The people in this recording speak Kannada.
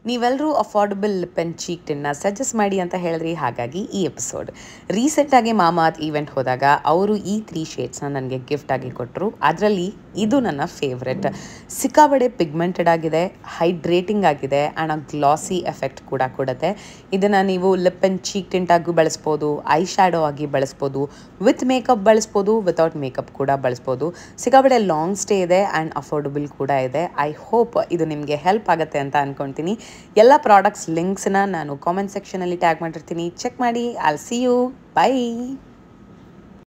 ನೀವೆಲ್ಲರೂ ಅಫೋರ್ಡಬಲ್ ಲಿಪ್ ಆ್ಯಂಡ್ ಚೀಕ್ ಟಿನ್ನ ಸಜೆಸ್ಟ್ ಮಾಡಿ ಅಂತ ಹೇಳಿದ್ರಿ ಹಾಗಾಗಿ ಈ ಎಪಿಸೋಡ್ ರೀಸೆಂಟಾಗಿ ಮಾಮಾತ್ ಈವೆಂಟ್ ಹೋದಾಗ ಅವರು ಈ ತ್ರೀ ಶೇಡ್ಸ್ನ ನನಗೆ ಗಿಫ್ಟ್ ಆಗಿ ಕೊಟ್ಟರು ಅದರಲ್ಲಿ ಇದು ನನ್ನ ಫೇವ್ರೆಟ್ ಸಿಕ್ಕಾಬಡೆ ಪಿಗ್ಮೆಂಟೆಡ್ ಆಗಿದೆ ಹೈಡ್ರೇಟಿಂಗ್ ಆಗಿದೆ ಆ್ಯಂಡ್ ಆ ಗ್ಲಾಸಿ ಎಫೆಕ್ಟ್ ಕೂಡ ಕೊಡುತ್ತೆ ಇದನ್ನು ನೀವು ಲಿಪ್ ಆ್ಯಂಡ್ ಚೀಕ್ ಟಿಂಟಾಗೂ ಬಳಸ್ಬೋದು ಐ ಶ್ಯಾಡೋ ಆಗಿ ಬಳಸ್ಬೋದು ವಿತ್ ಮೇಕಪ್ ಬಳಸ್ಬೋದು ವಿತೌಟ್ ಮೇಕಪ್ ಕೂಡ ಬಳಸ್ಬೋದು ಸಿಕ್ಕಾಬಡೆ ಲಾಂಗ್ ಸ್ಟೇ ಇದೆ ಆ್ಯಂಡ್ ಅಫೋರ್ಡಬಲ್ ಕೂಡ ಇದೆ ಐ ಹೋಪ್ ಇದು ನಿಮಗೆ ಹೆಲ್ಪ್ ಆಗುತ್ತೆ ಅಂತ ಅಂದ್ಕೊಳ್ತೀನಿ ಎಲ್ಲ ಪ್ರಾಡಕ್ಟ್ಸ್ ಲಿಂಕ್ಸ್ನ ನಾನು ಕಾಮೆಂಟ್ ಸೆಕ್ಷನಲ್ಲಿ ಟ್ಯಾಗ್ ಮಾಡಿರ್ತೀನಿ ಚೆಕ್ ಮಾಡಿ ಐಲ್ ಸಿ ಯು ಬೈ